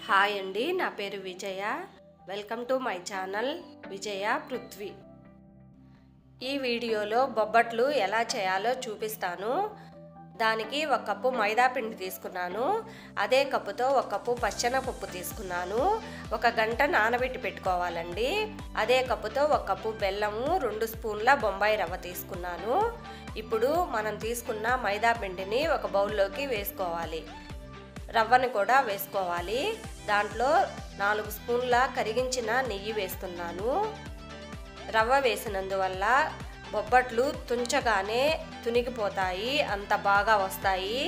hi అండి నా పేరు Vijaya welcome to my channel Vijaya Prithvi ఈ వీడియోలో బొబ్బట్లు ఎలా చేయాలో చూపిస్తాను దానికి ఒక కప్పు మైదా పిండి తీసుకున్నాను అదే కప్పుతో ఒక కప్పు పచ్చెనపప్పు తీసుకున్నాను ఒక గంట నానబెట్టి పెట్టుకోవాలండి అదే కప్పుతో ఒక కప్పు బెల్లము రెండు స్పూన్ల బొంబాయి రవ్వ తీసుకున్నాను ఇప్పుడు మనం తీసుకున్న మైదా పిండిని ఒక బౌల్లోకి వేసుకోవాలి రవ్వని కూడా వేసుకోవాలి దాంట్లో నాలుగు స్పూన్ల కరిగించిన నెయ్యి వేస్తున్నాను రవ్వ వేసినందువల్ల బొబ్బట్లు తుంచగానే తునిగిపోతాయి అంత బాగా వస్తాయి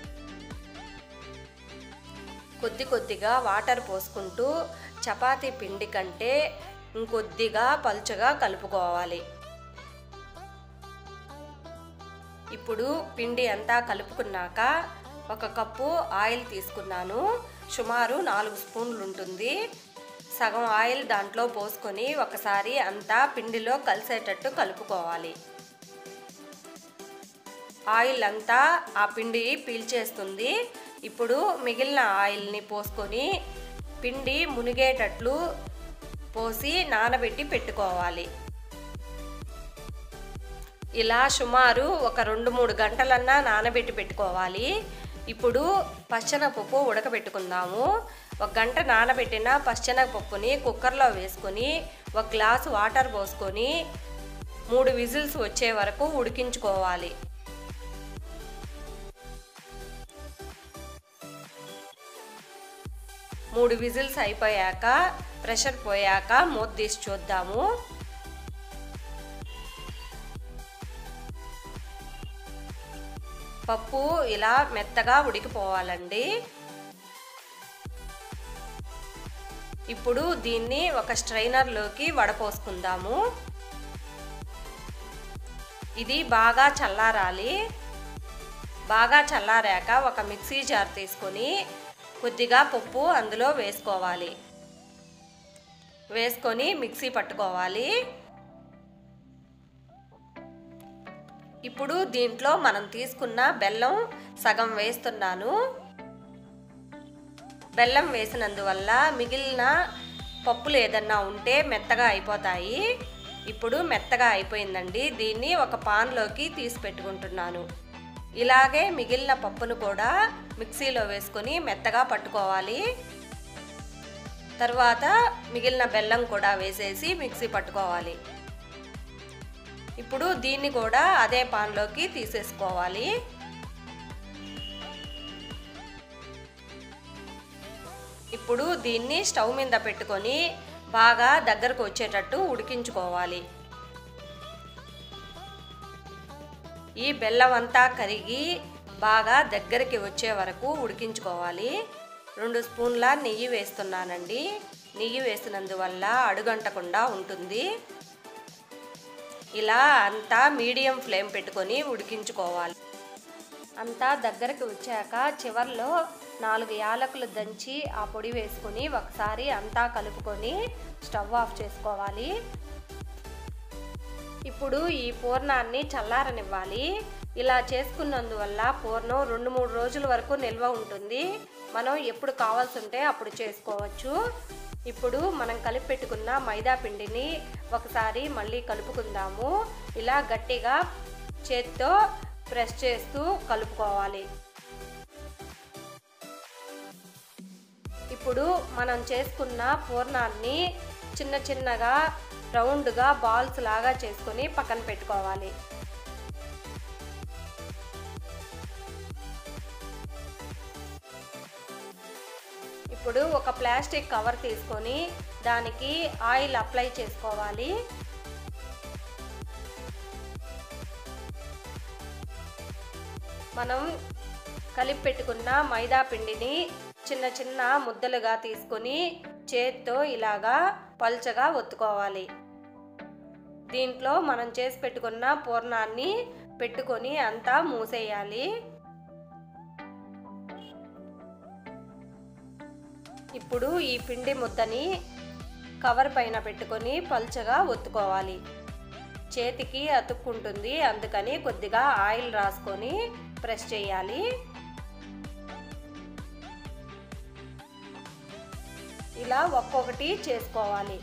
కొద్ది కొద్దిగా వాటర్ పోసుకుంటూ చపాతీ పిండి కంటే ఇంకొద్దిగా పలుచగా కలుపుకోవాలి ఇప్పుడు పిండి అంతా కలుపుకున్నాక ఒక కప్పు ఆయిల్ తీసుకున్నాను సుమారు నాలుగు స్పూన్లు ఉంటుంది సగం ఆయిల్ దాంట్లో పోసుకొని ఒకసారి అంతా పిండిలో కలిసేటట్టు కలుపుకోవాలి ఆయిల్ అంతా ఆ పిండి పీల్చేస్తుంది ఇప్పుడు మిగిలిన ఆయిల్ని పోసుకొని పిండి మునిగేటట్లు పోసి నానబెట్టి పెట్టుకోవాలి ఇలా సుమారు ఒక రెండు మూడు గంటలన్నా నానబెట్టి పెట్టుకోవాలి ఇప్పుడు పచ్చనపప్పు ఉడకబెట్టుకుందాము ఒక గంట నానబెట్టిన పచ్చనపప్పుని కుక్కర్లో వేసుకొని ఒక గ్లాసు వాటర్ పోసుకొని మూడు విజిల్స్ వచ్చే వరకు ఉడికించుకోవాలి మూడు విజిల్స్ అయిపోయాక ప్రెషర్ పోయాక మూత తీసి చూద్దాము పప్పు ఇలా మెత్తగా ఉడికిపోవాలండి ఇప్పుడు దీన్ని ఒక స్ట్రైనర్లోకి వడపోసుకుందాము ఇది బాగా చల్లారాలి బాగా చల్లారాక ఒక మిక్సీ జార్ తీసుకొని కొద్దిగా పప్పు అందులో వేసుకోవాలి వేసుకొని మిక్సీ పట్టుకోవాలి ఇప్పుడు దీంట్లో మనం తీసుకున్న బెల్లం సగం వేస్తున్నాను బెల్లం వేసినందువల్ల మిగిలిన పప్పులు ఏదన్నా ఉంటే మెత్తగా అయిపోతాయి ఇప్పుడు మెత్తగా అయిపోయిందండి దీన్ని ఒక పాన్లోకి తీసి పెట్టుకుంటున్నాను ఇలాగే మిగిలిన పప్పును కూడా మిక్సీలో వేసుకొని మెత్తగా పట్టుకోవాలి తర్వాత మిగిలిన బెల్లం కూడా వేసేసి మిక్సీ పట్టుకోవాలి ఇప్పుడు దీన్ని కూడా అదే పాన్లోకి తీసేసుకోవాలి ఇప్పుడు దీన్ని స్టవ్ మీద పెట్టుకొని బాగా దగ్గరకు వచ్చేటట్టు ఉడికించుకోవాలి ఈ బెల్లం అంతా కరిగి బాగా దగ్గరికి వచ్చే వరకు ఉడికించుకోవాలి రెండు స్పూన్ల నెయ్యి వేస్తున్నానండి నెయ్యి వేసినందువల్ల అడుగంటకుండా ఉంటుంది ఇలా అంతా మీడియం ఫ్లేమ్ పెట్టుకొని ఉడికించుకోవాలి అంతా దగ్గరకు వచ్చాక చివర్లో నాలుగు యాలకులు దంచి ఆ పొడి వేసుకొని ఒకసారి అంతా కలుపుకొని స్టవ్ ఆఫ్ చేసుకోవాలి ఇప్పుడు ఈ పూర్ణాన్ని చల్లారనివ్వాలి ఇలా చేసుకున్నందువల్ల పూర్ణం రెండు మూడు రోజుల వరకు నిల్వ ఉంటుంది మనం ఎప్పుడు కావాల్సి ఉంటే అప్పుడు చేసుకోవచ్చు ఇప్పుడు మనం కలిపి పెట్టుకున్న మైదా పిండిని ఒకసారి మళ్ళీ కలుపుకుందాము ఇలా గట్టిగా చేత్తో ప్రెస్ చేస్తూ కలుపుకోవాలి ఇప్పుడు మనం చేసుకున్న పూర్ణాన్ని చిన్న చిన్నగా రౌండ్గా బాల్స్ లాగా చేసుకొని పక్కన పెట్టుకోవాలి ఇప్పుడు ఒక ప్లాస్టిక్ కవర్ తీసుకొని దానికి ఆయిల్ అప్లై చేసుకోవాలి మనం కలిపి పెట్టుకున్న మైదా పిండిని చిన్న చిన్న ముద్దలుగా తీసుకొని చేత్తో ఇలాగా పల్చగా ఒత్తుకోవాలి దీంట్లో మనం చేసి పెట్టుకున్న పూర్ణాన్ని పెట్టుకొని అంతా మూసేయాలి ఇప్పుడు ఈ పిండి ముద్దని కవర్ పైన పెట్టుకొని పల్చగా ఒత్తుకోవాలి చేతికి అతుక్కుంటుంది అందుకని కొద్దిగా ఆయిల్ రాసుకొని ప్రెస్ చేయాలి ఇలా ఒక్కొక్కటి చేసుకోవాలి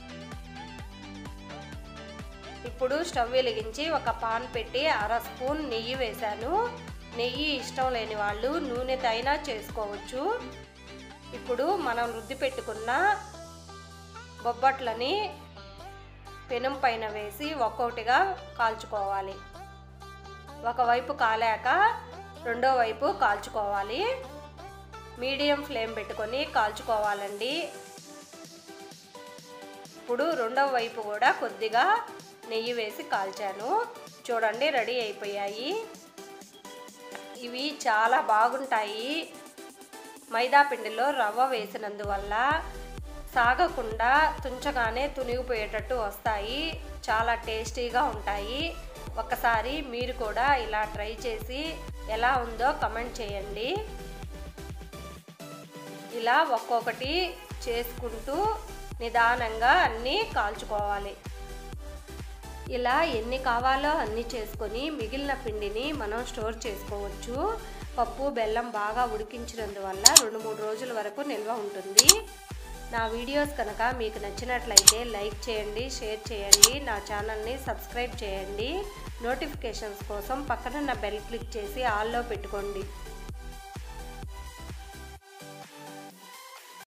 ఇప్పుడు స్టవ్ వెలిగించి ఒక పాన్ పెట్టి అర స్పూన్ నెయ్యి వేశాను నెయ్యి ఇష్టం లేని వాళ్ళు నూనెతో అయినా చేసుకోవచ్చు ఇప్పుడు మనం రుద్ది పెట్టుకున్న బొబ్బట్లని పెనం పైన వేసి ఒక్కొక్కటిగా కాల్చుకోవాలి ఒకవైపు కాలాక రెండో వైపు కాల్చుకోవాలి మీడియం ఫ్లేమ్ పెట్టుకొని కాల్చుకోవాలండి ఇప్పుడు రెండవ వైపు కూడా కొద్దిగా నెయ్యి వేసి కాల్చాను చూడండి రెడీ అయిపోయాయి ఇవి చాలా బాగుంటాయి మైదా పిండిలో రవ్వ వేసినందువల్ల సాగకుండా తుంచగానే తునిగిపోయేటట్టు వస్తాయి చాలా టేస్టీగా ఉంటాయి ఒకసారి మీరు కూడా ఇలా ట్రై చేసి ఎలా ఉందో కమెంట్ చేయండి ఇలా ఒక్కొక్కటి చేసుకుంటూ నిదానంగా అన్నీ కాల్చుకోవాలి ఇలా ఎన్ని కావాలో అన్ని చేసుకొని మిగిలిన పిండిని మనం స్టోర్ చేసుకోవచ్చు పప్పు బెల్లం బాగా ఉడికించినందువల్ల రెండు మూడు రోజుల వరకు నిల్వ ఉంటుంది నా వీడియోస్ కనుక మీకు నచ్చినట్లయితే లైక్ చేయండి షేర్ చేయండి నా ఛానల్ని సబ్స్క్రైబ్ చేయండి నోటిఫికేషన్స్ కోసం పక్కనున్న బెల్ క్లిక్ చేసి ఆల్లో పెట్టుకోండి